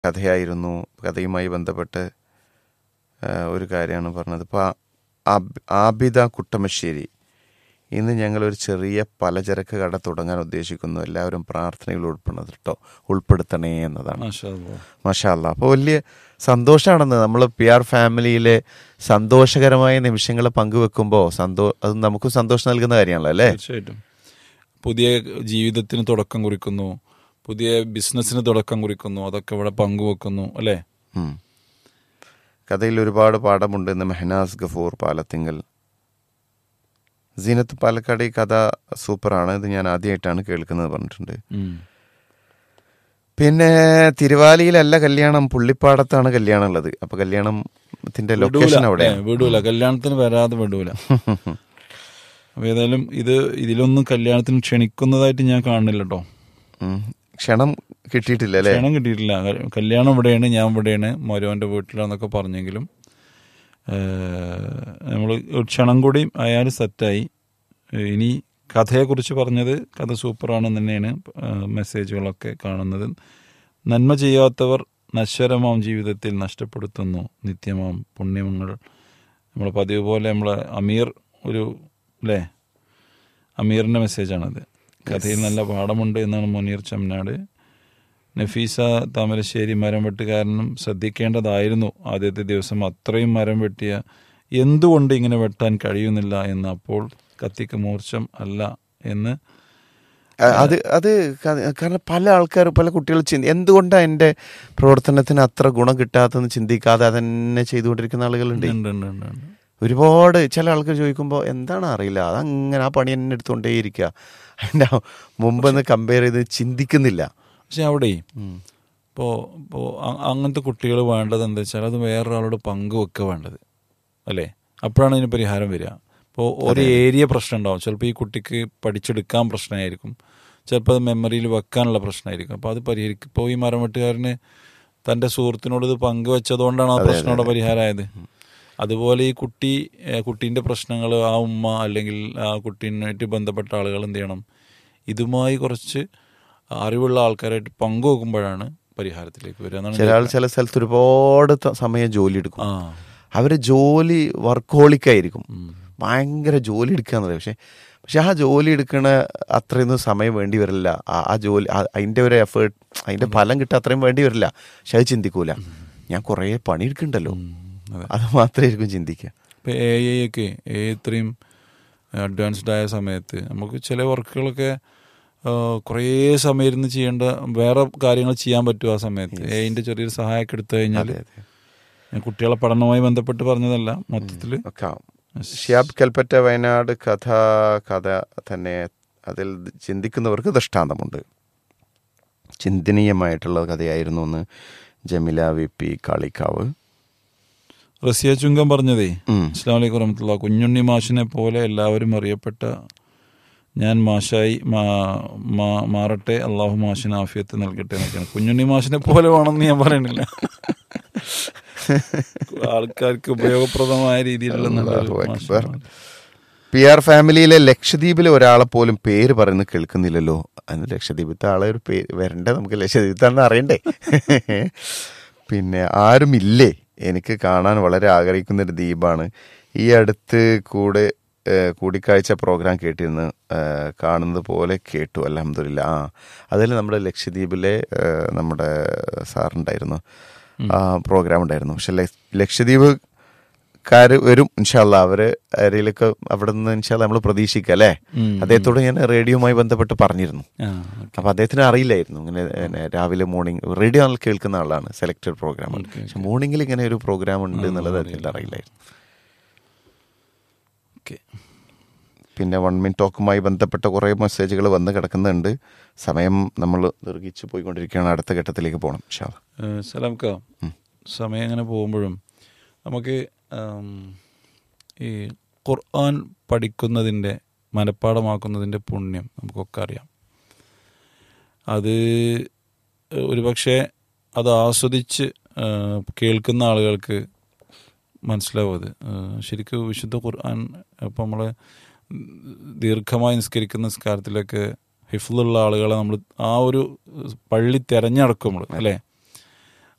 കഥയായിരുന്നു കഥയുമായി ബന്ധപ്പെട്ട് ആ, ഒരു കാര്യമാണ് പറഞ്ഞത് ഇപ്പോൾ ആബിദ കുട്ടമശ്ശേരി ഇന്ന് ഞങ്ങളൊരു ചെറിയ പലചരക്ക് കട തുടങ്ങാൻ ഉദ്ദേശിക്കുന്നു എല്ലാവരും പ്രാർത്ഥനയിൽ ഉൾപ്പെടുന്നത് കേട്ടോ ഉൾപ്പെടുത്തണേ എന്നതാണ് മാഷാ അല്ലാ. മഷാല്ല അപ്പോൾ വലിയ സന്തോഷമാണെന്ന് നമ്മൾ പി ആർ ഫാമിലിയിലെ സന്തോഷകരമായ നിമിഷങ്ങൾ പങ്കുവെക്കുമ്പോൾ സന്തോ അത് നമുക്കും സന്തോഷം നൽകുന്ന കാര്യമാണല്ലോ അല്ലേ തീർച്ചയായിട്ടും പുതിയ ജീവിതത്തിന് തുടക്കം കുറിക്കുന്നു പുതിയ ബിസിനസ്സിന് തുടക്കം കുറിക്കുന്നു അതൊക്കെ ഇവിടെ പങ്കുവെക്കുന്നു അല്ലേ ഉം. കഥയിൽ ഒരുപാട് പാഠമുണ്ട് എന്ന് മെഹനാസ് ഗഫൂർ പാലത്തിങ്കൽ സീനത്ത് പാലക്കാട് ഈ കഥ സൂപ്പറാണ് ഇത് ഞാൻ ആദ്യമായിട്ടാണ് കേൾക്കുന്നത് പറഞ്ഞിട്ടുണ്ട് ഉം. പിന്നെ തിരുവാലിയിലല്ല കല്യാണം പുള്ളിപ്പാടത്താണ് കല്യാണം ഉള്ളത് അപ്പൊ കല്യാണത്തിന്റെ വിടൂല ലൊക്കേഷൻ അവിടെ ഏ, വിടൂല കല്യാണത്തിന് വരാതെ വിടൂല അപ്പൊ ഏതായാലും ഇത് ഇതിലൊന്നും കല്യാണത്തിന് ക്ഷണിക്കുന്നതായിട്ട് ഞാൻ കാണുന്നില്ല കേട്ടോ ക്ഷണം കിട്ടിയിട്ടില്ല അല്ലേ ക്ഷണം കിട്ടിയിട്ടില്ല ക- കല്യാണം ഇവിടെയാണ് ഞാൻ ഇവിടെയാണ് മരുവന്റെ വീട്ടിലാന്നൊക്കെ പറഞ്ഞെങ്കിലും നമ്മൾ ക്ഷണം കൂടി അയാൾ സെറ്റായി ഏഹ് ഇനി കഥയെക്കുറിച്ച് പറഞ്ഞത് കഥ സൂപ്പറാണെന്ന് തന്നെയാണ് ഏഹ് മെസ്സേജുകളൊക്കെ കാണുന്നത് നന്മ ചെയ്യാത്തവർ നശ്വരമാം ജീവിതത്തിൽ നഷ്ടപ്പെടുത്തുന്നു നിത്യമാം പുണ്യമങ്ങൾ നമ്മൾ പതിവ് പോലെ നമ്മളെ അമീർ ഒരു അല്ലേ അമീറിൻ്റെ മെസ്സേജാണത് കഥയിൽ നല്ല പാഠമുണ്ട് എന്നാണ് മുനീർ ചമ്മനാട് നഫീസ താമരശ്ശേരി മരം വെട്ടുകാരനും ശ്രദ്ധിക്കേണ്ടതായിരുന്നു ആദ്യത്തെ ദിവസം അത്രയും മരം വെട്ടിയ എന്തുകൊണ്ട് ഇങ്ങനെ വെട്ടാൻ കഴിയുന്നില്ല എന്ന് അപ്പോൾ കത്തിക്ക് മൂർച്ചം അല്ല എന്ന് അ- അത് അത് ക- കാരണം പല ആൾക്കാർ പല കുട്ടികൾ ചിന്തി എന്തുകൊണ്ടാണ് എൻ്റെ പ്രവർത്തനത്തിന് അത്ര ഗുണം കിട്ടാത്തതെന്ന് ചിന്തിക്കാതെ അതന്നെ ചെയ്തുകൊണ്ടിരിക്കുന്ന ആളുകളുണ്ട് ഉണ്ട് ഉണ്ട് ഉണ്ട് ഉണ്ട്. ഒരുപാട് ചില ആൾക്കാർ ചോദിക്കുമ്പോൾ എന്താണ് അറിയില്ല അതങ്ങനെ ആ പണി തന്നെ എടുത്തുകൊണ്ടേയിരിക്കുക അതിൻ്റെ മുമ്പെന്ന് കമ്പയർ ചെയ്ത് ചിന്തിക്കുന്നില്ല പക്ഷെ അവിടെ ഇപ്പോൾ ഇപ്പോൾ അങ്ങനത്തെ കുട്ടികൾ വേണ്ടത് എന്താ വെച്ചാൽ അത് വേറൊരാളോട് പങ്കുവെക്കുക വേണ്ടത് അല്ലേ അപ്പോഴാണ് ഇതിന് പരിഹാരം വരിക ഇപ്പോൾ ഒരു ഏരിയ പ്രശ്നം ഉണ്ടാവും ചിലപ്പോൾ ഈ കുട്ടിക്ക് പഠിച്ചെടുക്കാൻ പ്രശ്നമായിരിക്കും ചിലപ്പോൾ അത് മെമ്മറിയിൽ വെക്കാനുള്ള പ്രശ്നമായിരിക്കും അപ്പോൾ അത് പരിഹരിക്കും ഇപ്പോൾ ഈ മരം വെട്ടുകാരന് തൻ്റെ സുഹൃത്തിനോട് ഇത് പങ്കുവെച്ചതുകൊണ്ടാണ് ആ പ്രശ്നം അവിടെ പരിഹാരമായത് അതുപോലെ ഈ കുട്ടി ഏഹ് കുട്ടീൻ്റെ പ്രശ്നങ്ങൾ ആ ഉമ്മ അല്ലെങ്കിൽ ആ കുട്ടീനായിട്ട് ബന്ധപ്പെട്ട ആളുകൾ എന്ത് ചെയ്യണം ഇതുമായി കുറച്ച് അറിവുള്ള ആൾക്കാരായിട്ട് പങ്കുവെക്കുമ്പോഴാണ് പരിഹാരത്തിലേക്ക് വരിക എന്നാണ് ചില ആൾ ചില സ്ഥലത്ത് ഒരുപാട് ത- സമയം ജോലി എടുക്കും ആ അവർ ജോലി വർക്കോളിക്കായിരിക്കും ഉം. ഭയങ്കര ജോലി എടുക്കാന്നുള്ളത് പക്ഷെ പക്ഷെ ആ ജോലി എടുക്കണ അത്രയൊന്നും സമയം വേണ്ടി വരില്ല ആ- ആ ജോലി ആ- അതിന്റെ ഒരു എഫേർട്ട് അതിന്റെ ഫലം കിട്ടാൻ അത്രയും വേണ്ടി വരില്ല പക്ഷെ അത് ചിന്തിക്കൂല ഞാൻ കുറേ പണിയെടുക്കണ്ടല്ലോ ഉം, അതെ അത് മാത്രമായിരിക്കും ചിന്തിക്കുക ഇപ്പം എ ഐ ഒക്കെ എ ഐ ഇത്രയും അഡ്വാൻസ്ഡ് ആയ സമയത്ത് നമുക്ക് ചില വർക്കുകളൊക്കെ ആ, കുറേ സമയം ഇരുന്ന് ചെയ്യേണ്ട വേറെ കാര്യങ്ങൾ ചെയ്യാൻ പറ്റും ആ സമയത്ത് എ ഐൻ്റെ ചെറിയൊരു സഹായമൊക്കെ എടുത്തു കഴിഞ്ഞാൽ അതെ അതെ ഞാൻ കുട്ടികളെ പഠനവുമായി ബന്ധപ്പെട്ട് പറഞ്ഞതല്ല മൊത്തത്തിൽ ഒക്കെ ഷിയാബ് കൽപ്പറ്റ വയനാട് കഥ കഥ തന്നെ അതിൽ ചിന്തിക്കുന്നവർക്ക് ദൃഷ്ടാന്തമുണ്ട് ചിന്തനീയമായിട്ടുള്ള കഥയായിരുന്നു എന്ന് ജമില വി പി കാളിക്കാവ് റസിയ ചുങ്കം പറഞ്ഞതേ ഉം. അസ്ലാം വലൈക്കും വറഹമത്തുള്ള കുഞ്ഞുണ്ണി മാഷിനെ പോലെ എല്ലാവരും അറിയപ്പെട്ട ഞാൻ മാഷായി മാ- മാ- മാറട്ടെ അള്ളാഹു മാഷിന് ആഫിയത്ത് നൽകട്ടെ എന്നൊക്കെയാണ് കുഞ്ഞുണ്ണി മാഷിനെ പോലെ വേണമെന്ന് ഞാൻ പറയണില്ല ആൾക്കാർക്ക് ഉപയോഗപ്രദമായ രീതിയിലുള്ള നല്ലൊരു അല്ലാഹു മാഷ് അക്ബർ. പി ആർ ഫാമിലിയിലെ ലക്ഷദ്വീപിലെ ഒരാളെ പോലും പേര് പറയുന്നത് കേൾക്കുന്നില്ലല്ലോ അന്ന് ലക്ഷദ്വീപത്തെ ആളെ ഒരു പേര് വരണ്ടേ നമുക്ക് ലക്ഷദ്വീപത്താണെന്ന് അറിയണ്ടേ പിന്നെ ആരുമില്ലേ എനിക്ക് കാണാൻ വളരെ ആഗ്രഹിക്കുന്ന ഒരു ദ്വീപാണ് ഈ അടുത്ത് കൂടെ ഏഹ്, കൂടിക്കാഴ്ച പ്രോഗ്രാം കേട്ടിരുന്നു ഏഹ്, കാണുന്നത് പോലെ കേട്ടു അലഹമില്ല ആ അതിൽ നമ്മുടെ ലക്ഷദ്വീപിലെ ഏഹ്, നമ്മുടെ സാറുണ്ടായിരുന്നു ആ പ്രോഗ്രാം ഉണ്ടായിരുന്നു പക്ഷെ ലക്ഷദ്വീപ് കാര് വരും ഇൻഷാല്ല അവര് ആരെയിലൊക്കെ അവിടെ നിന്ന് ഇൻഷാല്ല നമ്മൾ പ്രതീക്ഷിക്കുക അല്ലേ ഉം. അദ്ദേഹത്തോട് ഞാൻ റേഡിയോയുമായി ബന്ധപ്പെട്ട് പറഞ്ഞിരുന്നു ആ, അപ്പൊ അദ്ദേഹത്തിന് അറിയില്ലായിരുന്നു ഇങ്ങനെ പിന്നെ രാവിലെ മോർണിംഗ് റേഡിയോ ആൾ കേൾക്കുന്ന ആളാണ് സെലക്ടഡ് പ്രോഗ്രാം പക്ഷെ മോർണിംഗിൽ ഇങ്ങനെ ഒരു പ്രോഗ്രാം ഉണ്ട് എന്നുള്ളത് അദ്ദേഹത്തിന് അറിയില്ലായിരുന്നു ഓക്കെ പിന്നെ വൺ മിൻ ടോക്കുമായി ബന്ധപ്പെട്ട കുറേ മെസ്സേജുകൾ വന്ന് കിടക്കുന്നുണ്ട് സമയം നമ്മൾ ദീർഘിച്ചു പോയിക്കൊണ്ടിരിക്കുകയാണ് അടുത്ത ഘട്ടത്തിലേക്ക് പോകണം ഇൻഷാല്ല സലാംക്ക സമയം അങ്ങനെ പോകുമ്പോഴും നമുക്ക് ഉം, ഈ ഖുർആൻ പഠിക്കുന്നതിൻ്റെ മനഃപ്പാടമാക്കുന്നതിൻ്റെ പുണ്യം നമുക്കൊക്കെ അറിയാം അത് ഒരുപക്ഷെ അത് ആസ്വദിച്ച് ആ, കേൾക്കുന്ന ആളുകൾക്ക് മനസ്സിലാവും അത് ആ, ശരിക്കും വിശുദ്ധ ഖുർആൻ ഇപ്പം നമ്മൾ ദീർഘമായി നിസ്കരിക്കുന്ന നിസ്കാരത്തിലൊക്കെ ഹിഫുള്ള ആളുകളെ നമ്മൾ ആ ഒരു പള്ളി തിരഞ്ഞെടുക്കും നമ്മൾ അല്ലേ